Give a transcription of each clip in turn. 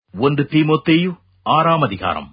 ஒன்று தீமோத்தேயு ஆறாம் அதிகாரம்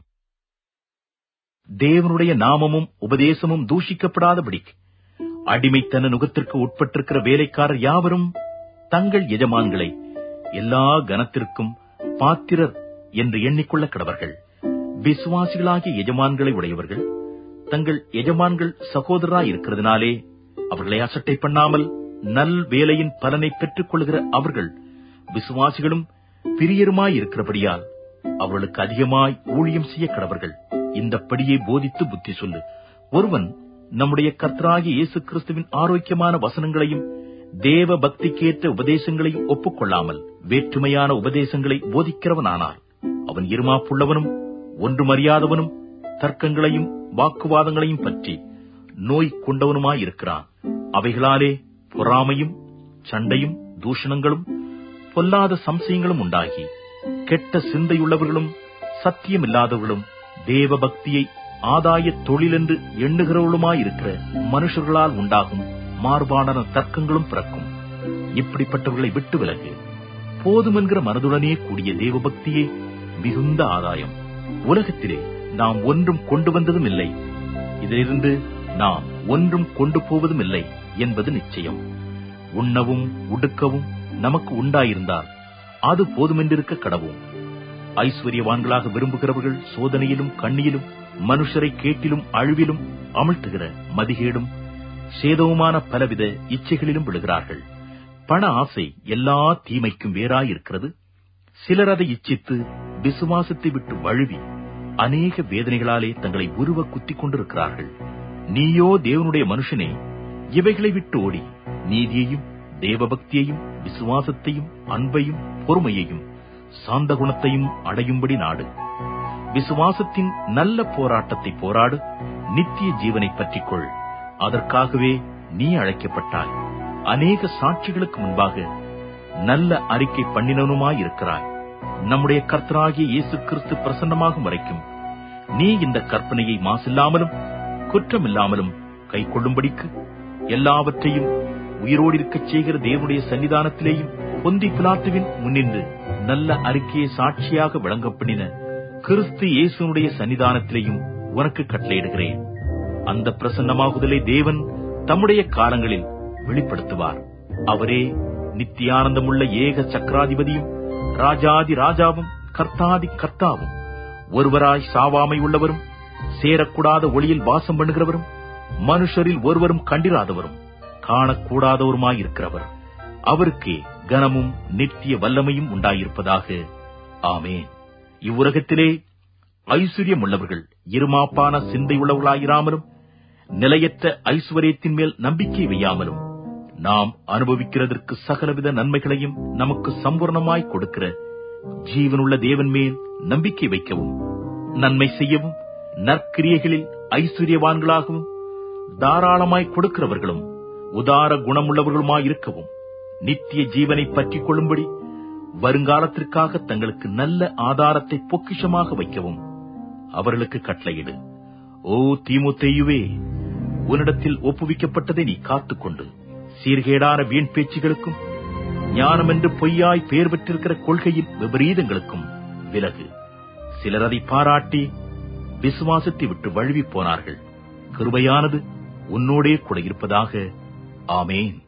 தேவனுடைய நாமமும் உபதேசமும் தூஷிக்கப்படாதபடி அடிமைத்தன நுகத்திற்கு உட்பட்டிருக்கிற வேலைக்காரர் யாவரும் தங்கள் எஜமான்களை எல்லா கனத்திற்கும் பாத்திரர் என்று எண்ணிக்கொள்ள கடவர்கள் விசுவாசிகளாகிய எஜமான்களை உடையவர்கள் தங்கள் எஜமான்கள் சகோதரராய் இருக்கிறதுனாலே அவர்களை அசட்டை பண்ணாமல் நல் வேலையின் பலனை பெற்றுக் கொள்கிற அவர்கள் விசுவாசிகளும் பிரியருமாய் இருக்கிறபடியால் அவர்களுக்கு அதிகமாய் ஊழியம் செய்ய கடவர்கள் இந்தப்படியே போதித்து புத்தி சொல்லு ஒருவன் நம்முடைய கர்த்தராகிய இயேசு கிறிஸ்துவின் ஆரோக்கியமான வசனங்களையும் தேவ பக்திக்கேற்ற உபதேசங்களையும் ஒப்புக்கொள்ளாமல் வேற்றுமையான உபதேசங்களை போதிக்கிறவனானார் அவன் இருமாப்புள்ளவனும் ஒன்றுமறியாதவனும் தர்க்கங்களையும் வாக்குவாதங்களையும் பற்றி நோய் கொண்டவனுமாயிருக்கிறான் அவைகளாலே பொறாமையும் சண்டையும் தூஷணங்களும் பொல்லாத சம்சயங்களும் உண்டாகி கெட்ட சிந்தையுள்ளவர்களும் சத்தியமில்லாதவர்களும் தேவ பக்தியை ஆதாய தொழிலென்று எண்ணுகிறவர்களுமாயிருக்கிற மனுஷர்களால் உண்டாகும் மாறுபாடான தர்க்கங்களும் பிறக்கும் இப்படிப்பட்டவர்களை விட்டு விலகு போதுமென்கிற மனதுடனே கூடிய தேவ பக்தியே மிகுந்த ஆதாயம் உலகத்திலே நாம் ஒன்றும் கொண்டு வந்ததும் இல்லை இதிலிருந்து நாம் ஒன்றும் கொண்டு போவதும் இல்லை என்பது நிச்சயம் உண்ணவும் உடுக்கவும் நமக்கு உண்டாயிருந்தால் அது போதுமென்றிருக்க கடவும் ஐஸ்வர்யவான்களாக விரும்புகிறவர்கள் சோதனையிலும் கண்ணியிலும் மனுஷரை கேட்டிலும் அழிவிலும் அமிழ்த்துகிற மதிகேடும் சேதவுமான பலவித இச்சைகளிலும் விழுகிறார்கள் பண ஆசை எல்லா தீமைக்கும் வேறாயிருக்கிறது சிலர் அதை இச்சித்து விசுவாசத்தை விட்டு வழுவி அநேக வேதனைகளாலே தங்களை உருவ குத்திக் கொண்டிருக்கிறார்கள் நீயோ தேவனுடைய மனுஷனே இவைகளை விட்டு ஓடி நீதியையும் தேவபக்தியையும் விசுவாசத்தையும் அன்பையும் பொறுமையையும் சாந்த குணத்தையும் அடையும்படி நாடு விசுவாசத்தின் நல்ல போராட்டத்தை போராடு நித்திய ஜீவனை பற்றிக்கொள் அதற்காகவே நீ அழைக்கப்பட்டாய் அநேக சாட்சிகளுக்கு முன்பாக நல்ல அறிக்கை பண்ணினவனுமாயிருக்கிறாய் நம்முடைய கர்த்தராகிய இயேசு கிறிஸ்து பிரசன்னமாகும் வரைக்கும் நீ இந்த கற்பனையை மாசில்லாமலும் குற்றமில்லாமலும் கை கொள்ளும்படிக்கு எல்லாவற்றையும் உயிரோடு இருக்கச் செய்கிற தேவனுடைய சன்னிதானத்திலேயும் பொந்தி பிலாத்துவின் முன்னின்று நல்ல அறிக்கையை சாட்சியாக விளங்க பண்ணின கிறிஸ்து இயேசுனுடைய சன்னிதானத்திலேயும் உனக்கு கட்டளையிடுகிறேன் அந்த பிரசன்னமாகுதலை தேவன் தம்முடைய காலங்களில் வெளிப்படுத்துவார் அவரே நித்தியானந்தமுள்ள ஏக சக்கராதிபதியும் ராஜாதி ராஜாவும் கர்த்தாதி கர்த்தாவும் ஒருவராய் சாவாமை உள்ளவரும் சேரக்கூடாத ஒளியில் வாசம் பண்ணுகிறவரும் மனுஷரில் ஒருவரும் கண்டிராதவரும் காணக்கூடாதவருமாயிருக்கிறவர் அவருக்கே கனமும் நித்திய வல்லமையும் உண்டாயிருப்பதாக ஆமேன் இவ்வுலகத்திலே ஐஸ்வர்யம் உள்ளவர்கள் இருமாப்பான சிந்தை உள்ளவர்களாயிராமலும் நிலையற்ற ஐஸ்வர்யத்தின் மேல் நம்பிக்கை வையாமலும் நாம் அனுபவிக்கிறதற்கு சகலவித நன்மைகளையும் நமக்கு சம்பூர்ணமாய் கொடுக்கிற ஜீவனுள்ள தேவன் மேல் நம்பிக்கை வைக்கவும் நன்மை செய்யவும் நற்கிரியைகளில் ஐஸ்வர்யவான்களாகவும் தாராளமாய் கொடுக்கிறவர்களும் உதார குணமுள்ளவர்களுமாயிருக்கவும் நித்திய ஜீவனை பற்றிக் கொள்ளும்படி வருங்காலத்திற்காக தங்களுக்கு நல்ல ஆதாரத்தை பொக்கிஷமாக வைக்கவும் அவர்களுக்கு கட்டளையிடு ஓ தீமுத்தேயுவே உன்னிடத்தில் ஒப்புவிக்கப்பட்டதை நீ காத்துக்கொண்டு சீர்கேடான வீண் பேச்சுகளுக்கும் ஞானமென்று பொய்யாய் பெயர் பெற்றிருக்கிற கொள்கையின் விபரீதங்களுக்கும் விலகு சிலர் அதை பாராட்டி விசுவாசத்தை விட்டு வழுவி போனார்கள் கிருபையானது உன்னோடே கூட இருப்பதாக ஆமேன்